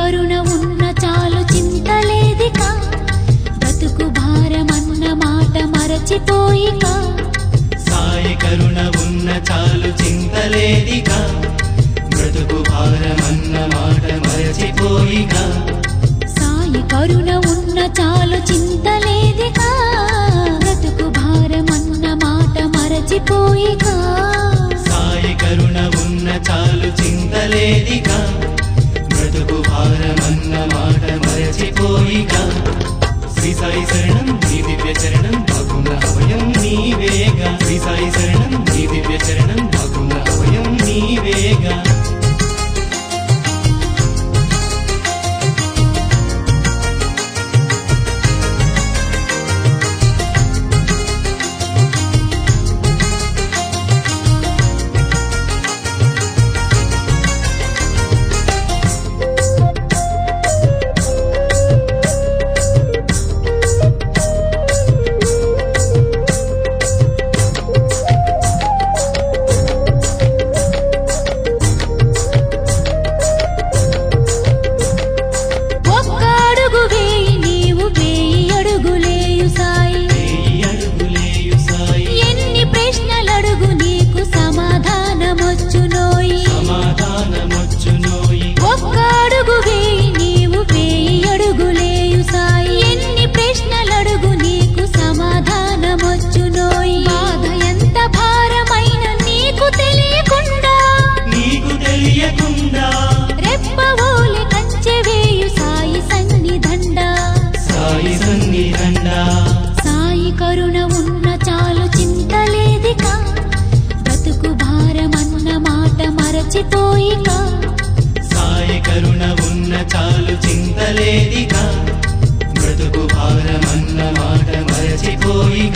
కరుణ ఉన్న చాలు చింతలేదిక బ్రతుకు భారమన్న మాట మరచిపోయిక సాయి కరుణ ఉన్న చాలు చింతలేదిక బ్రతుకు భారమన్న మాట మరచిపోయిక సాయి కరుణ ఉన్న చాలు చింతలేదిక బ్రతుకు భారమన్న మాట మరచిపోయిక సాయి కరుణ ఉన్న చాలు చింతలేదిక బ్రతుకు భారమన్న మాట మరచిపోయిక శ్రీ సాయి శరణం నీ దివ్య చరణం బాగున్న అభయం నీవేగా శ్రీ సాయి శరణం నీ దివ్య చరణం బాగున్న అభయం నీవేగా ఒక్క అడుగు వేయి నీవు వేయి అడుగులేయు సాయి వేయి అడుగులేయు సాయి ఎన్ని ప్రశ్నలడుగు నీకు సమాధానమొచ్చునోయి సమాధానమొచ్చునోయి ఒక్క అడుగు వేయి నీవు వేయి అడుగులేయు సాయి ఎన్ని ప్రశ్నలడుగు నీకు సమాధానమొచ్చునోయి బాధ ఎంత భారమైన నీకు తెలియకుండా నీకు తెలియకుండా రెప్పవోలె కంచె వేయు సాయి సన్నిధండ సాయి సన్నిధండా సాయి కరుణ ఉన్న చాలు చింతలేదిక బ్రతుకు భారమన్న మాట మరచిపోయిక సాయి కరుణ ఉన్న చాలు చింతలేదిక బ్రతుకు భారమన్న మాట మరచిపోయిక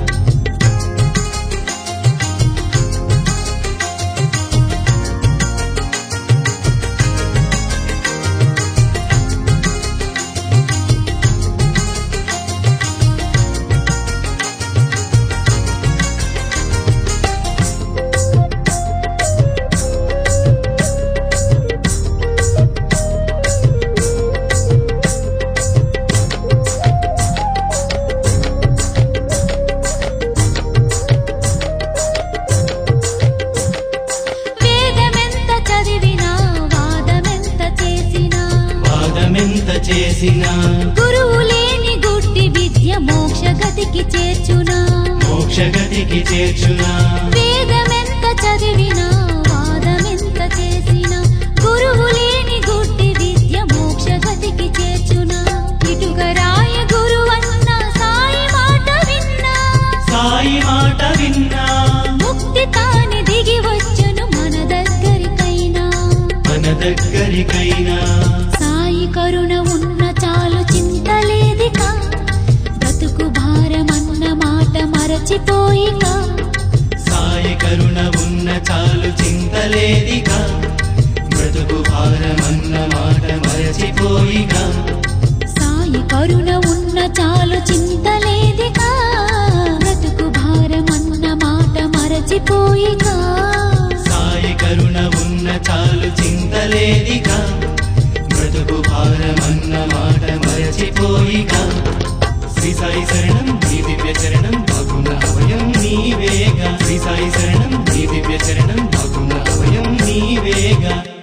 వేదమెంత చదివినా వాదమెంత చేసినా వాదమెంత చేసినా గురువు లేని గుడ్డి విద్య మోక్ష గతికి చేర్చునా మోక్షగతికి చేర్చునా వేదమెంత చదివినా వాదమెంత చేసినా గురువు లేని గుడ్డి విద్య మోక్ష గతికి చేర్చునా ఇటుక రాయ గురువన్న సాయి మాట విన్నా సాయి మాట విన్నా ముక్తి తాని దిగి వచ్చును మన దగ్గరికైనా మన దగ్గరికైనా సాయి కరుణ ఉన్న చాలు చింతలేదిక బ్రతుకు భారమన్న మాట మరచిపోయిక సాయి కరుణ ఉన్న చాలు చింతలేదిక బ్రతుకు భారమన్న మాట మరచిపోయిక సాయి కరుణ ఉన్న చాలు చింతలేదిక బ్రతుకు భారమన్న మాట మరచిపోయిక సాయి కరుణ ఉన్న చాలు చింతలేదిక బ్రతుకు భారమన్న మాట మరచిపోయిక శ్రీ సాయి శరణం నీ దివ్య చరణం బాగున్న అభయం నీవేగా శ్రీ సాయి శరణం నీ దివ్య చరణం బాగున్న అభయం నీవేగా